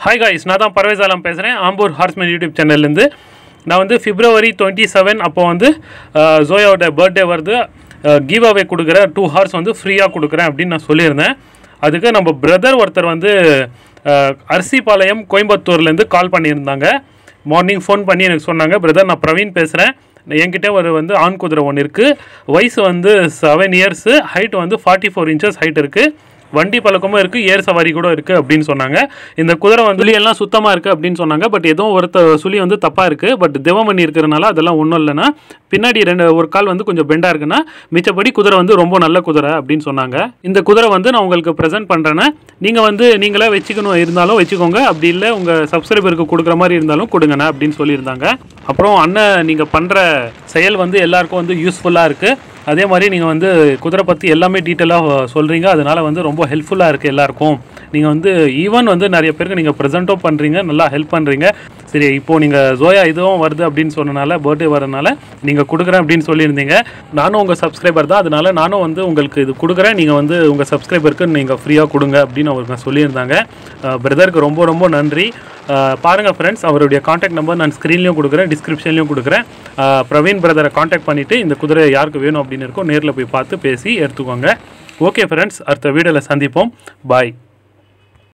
hi guys நான் தான் பர்வேஸ் ஆலம் பேசுகிறேன் ஆம்பூர் ஹார்ஸ்மேன் யூடியூப் சேனல்லேருந்து நான் வந்து பிப்ரவரி டுவெண்ட்டி செவன் அப்போ வந்து அஹ், ஜோயாவோட பர்த்டே வருது கிவ் அவே கொடுக்குற டூ ஹார்ஸ் வந்து ஃப்ரீயாக கொடுக்குறேன் அப்படின்னு நான் சொல்லியிருந்தேன் அதுக்கு நம்ம பிரதர் ஒருத்தர் வந்து அஹ், அரிசிபாளையம் கோயம்புத்தூர்லேருந்து கால் பண்ணியிருந்தாங்க மார்னிங் ஃபோன் பண்ணி எனக்கு சொன்னாங்க பிரதர் நான் பிரவீன் பேசுகிறேன் என்கிட்ட ஒரு வந்து ஆண் குதிரை ஒன்று இருக்குது வயசு வந்து செவன் இயர்ஸு ஹைட் வந்து ஃபார்ட்டி ஃபோர் இன்ச்சஸ் ஹைட் இருக்குது வண்டி பழக்கமும் இருக்குது ஏர் சவாரி கூட இருக்குது அப்படின்னு சொன்னாங்க இந்த குதிரை வந்து சுழி எல்லாம் சுத்தமாக இருக்குது அப்படின்னு சொன்னாங்க பட் ஏதோ ஒருத்த சுழி வந்து தப்பாக இருக்குது பட் திவமணி இருக்கிறனால அதெல்லாம் ஒன்றும் இல்லைன்னா பின்னாடி ரெண்டு ஒரு கால் வந்து கொஞ்சம் பெண்டாக இருக்குன்னா மிச்சப்படி குதிரை வந்து ரொம்ப நல்ல குதிரை அப்படின்னு சொன்னாங்க இந்த குதிரை வந்து நான் உங்களுக்கு ப்ரெசென்ட் பண்ணுறேன்னா நீங்கள் வந்து நீங்களே வச்சுக்கணும் இருந்தாலும் வச்சுக்கோங்க அப்படி இல்லை உங்கள் சப்ஸ்கிரைபருக்கு கொடுக்குற மாதிரி இருந்தாலும் கொடுங்கண்ணா அப்படின்னு சொல்லியிருந்தாங்க அப்புறம் அண்ணன் நீங்கள் பண்ணுற செயல் வந்து எல்லாருக்கும் வந்து யூஸ்ஃபுல்லாக இருக்குது அதே மாதிரி நீங்கள் வந்து குதிரை பற்றி எல்லாமே டீட்டெயிலாக சொல்கிறீங்க அதனால வந்து ரொம்ப ஹெல்ப்ஃபுல்லாக இருக்குது எல்லாருக்கும் நீங்கள் வந்து ஈவன் வந்து நிறைய பேருக்கு நீங்கள் ப்ரெசென்ட்டும் பண்ணுறீங்க நல்லா ஹெல்ப் பண்ணுறீங்க சரி இப்போது நீங்கள் ஜோயா இதுவும் வருது அப்படின்னு சொன்னனால பர்த்டே வரனால நீங்கள் கொடுக்குறேன் அப்படின்னு சொல்லியிருந்தீங்க நானும் உங்கள் சப்ஸ்கிரைபர் தான் அதனால நானும் வந்து உங்களுக்கு இது கொடுக்குறேன் நீங்கள் வந்து உங்கள் சப்ஸ்கிரைபருக்கு நீங்கள் ஃப்ரீயாக கொடுங்க அப்படின்னு அவங்க சொல்லியிருந்தாங்க பிரதருக்கு ரொம்ப ரொம்ப நன்றி அஹ் பாருங்க ஃப்ரெண்ட்ஸ் அவருடைய காண்டாக்ட் நம்பர் நான் ஸ்க்ரீன்லேயும் கொடுக்குறேன் டிஸ்கிரிப்ஷன்லையும் கொடுக்குறேன் அஹ் பிரவீன் பிரதரை காண்டாக்ட் பண்ணிவிட்டு இந்த குதிரை யாருக்கு வேணும் அப்படின்னு இருக்கோ நேரில் போய் பார்த்து பேசி எடுத்துக்கோங்க ஓகே ஃப்ரெண்ட்ஸ் அடுத்த வீடியோவில் சந்திப்போம் பாய்